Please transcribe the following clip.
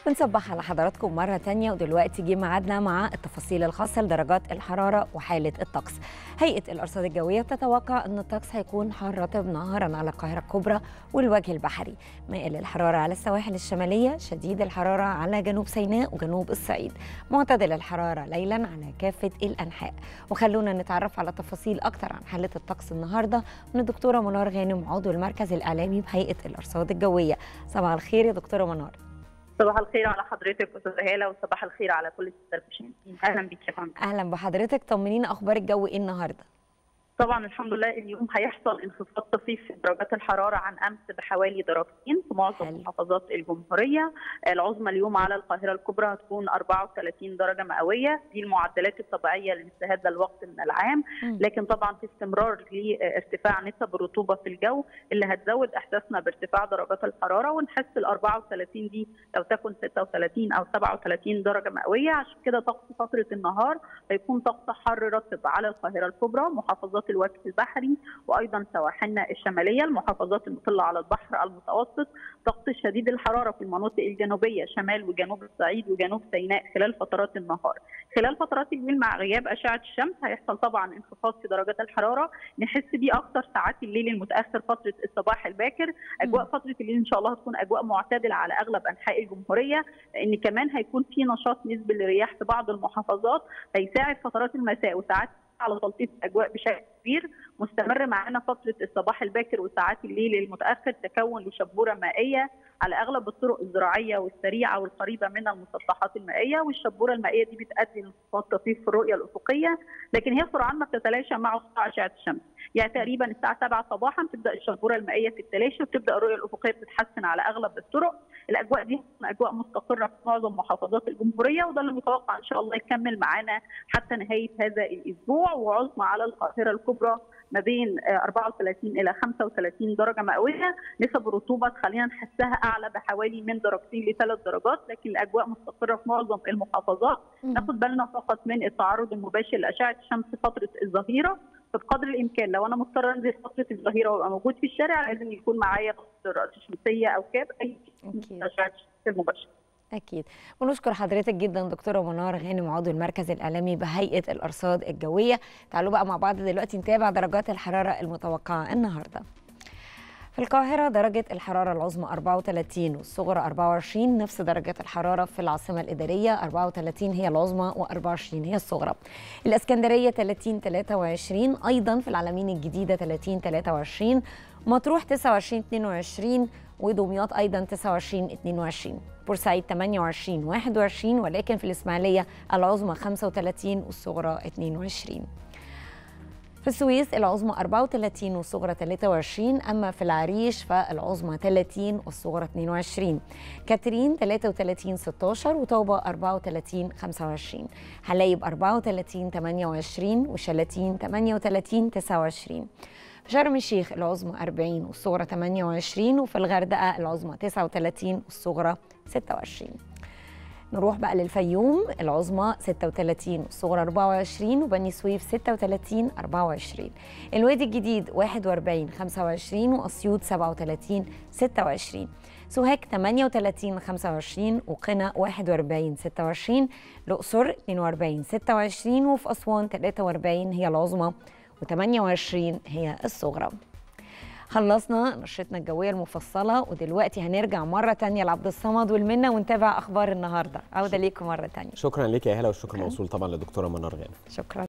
بنصبح على حضراتكم مرة تانية ودلوقتي جه ميعادنا مع التفاصيل الخاصة لدرجات الحرارة وحالة الطقس. هيئة الأرصاد الجوية بتتوقع أن الطقس هيكون حار رطب نهارا على القاهرة الكبرى والوجه البحري، مائل الحرارة على السواحل الشمالية، شديد الحرارة على جنوب سيناء وجنوب الصعيد، معتدل الحرارة ليلا على كافة الأنحاء. وخلونا نتعرف على تفاصيل أكتر عن حالة الطقس النهاردة من الدكتورة منار غانم عضو المركز الإعلامي بهيئة الأرصاد الجوية. صباح الخير يا دكتورة منار. صباح الخير على حضرتك استاذه هاله وصباح الخير على كل المشاهدين اهلا بيك يا فندم اهلا بحضرتك طمنينا اخبار الجو ايه النهارده طبعا الحمد لله اليوم هيحصل انخفاض طفيف في درجات الحراره عن امس بحوالي درجتين في معظم حلو. محافظات الجمهوريه العظمى اليوم على القاهره الكبرى هتكون 34 درجه مئويه دي المعدلات الطبيعيه لمثل هذا الوقت من العام مم. لكن طبعا في استمرار لارتفاع نسب الرطوبه في الجو اللي هتزود احساسنا بارتفاع درجات الحراره ونحس ال 34 دي لو تكن 36 او 37 درجه مئويه عشان كده طقس فتره النهار هيكون طقس حر رطب على القاهره الكبرى محافظات الوجه البحري وايضا سواحلنا الشماليه المحافظات المطله على البحر المتوسط طقس شديد الحراره في المناطق الجنوبيه شمال وجنوب الصعيد وجنوب سيناء خلال فترات النهار خلال فترات الليل مع غياب اشعه الشمس هيحصل طبعا انخفاض في درجات الحراره نحس بيه اكثر ساعات الليل المتاخر فتره الصباح الباكر اجواء فتره الليل ان شاء الله هتكون اجواء معتدله على اغلب انحاء الجمهوريه لان كمان هيكون في نشاط نسبي للرياح في بعض المحافظات هيساعد فترات المساء وساعات على تلطيف الاجواء بشكل كبير مستمر معانا فتره الصباح الباكر وساعات الليل المتاخر تكون لشبوره مائيه على اغلب الطرق الزراعيه والسريعه والقريبه من المسطحات المائيه والشبوره المائيه دي بتؤدي لانخفاض طفيف في الرؤيه الافقيه لكن هي سرعان ما بتتلاشى مع سطوع اشعه الشمس يعني تقريبا الساعه 7 صباحا تبدا الشبوره المائيه تتلاشى وتبدا الرؤيه الافقيه بتتحسن على اغلب الطرق الاجواء دي هتكون اجواء مستقره في معظم محافظات الجمهوريه وده اللي متوقع ان شاء الله يكمل معانا حتى نهايه هذا الاسبوع وعظمى على القاهره الكبرى ما بين آه، 34 الى 35 درجه مئويه نسب الرطوبه خلينا نحسها اعلى بحوالي من درجتين لثلاث درجات لكن الاجواء مستقره في معظم المحافظات مم. ناخد بالنا فقط من التعرض المباشر لاشعه الشمس فتره الظهيره فبقدر الامكان لو انا مضطره انزل فتره الظهيره وابقى موجود في الشارع لازم يكون معايا رأس شمسيه او كاب اي أكيد. اشعه الشمس المباشره اكيد ونشكر حضرتك جدا دكتوره منار غانم عضو المركز الاعلامي بهيئه الارصاد الجويه تعالوا بقى مع بعض دلوقتي نتابع درجات الحراره المتوقعه النهارده في القاهرة درجة الحرارة العظمى 34 والصغرى 24 نفس درجة الحرارة في العاصمة الإدارية 34 هي العظمى و24 هي الصغرى الإسكندرية 30 23 أيضا في العلمين الجديدة 30 23 مطروح 29 22 ودمياط أيضا 29 22 بورسعيد 28 21 ولكن في الإسماعيلية العظمى 35 والصغرى 22 في السويس العظمى 34 والصغرى 23 أما في العريش فالعظمى 30 والصغرى 22 كاترين 33 16 وطوبة 34 25 حلايب 34 28 وشلاتين 38 29 في شرم الشيخ العظمى 40 والصغرى 28 وفي الغردقة العظمى 39 والصغرى 26 نروح بقى للفيوم العظمى 36 والصغرى 24 وبني سويف 36 24 الوادي الجديد 41 25 واسيوط 37 26 سوهاج 38 25 وقنا 41 26 الاقصر 42 26 وفي اسوان 43 هي العظمى و28 هي الصغرى خلصنا نشرتنا الجوية المفصلة ودلوقتي هنرجع مرة تانية لعبد الصمد والمنة ونتابع أخبار النهاردة عودة ليكم مرة تانية شكرا لك يا هلا والشكر موصول طبعا للدكتوره منار غانم شكرا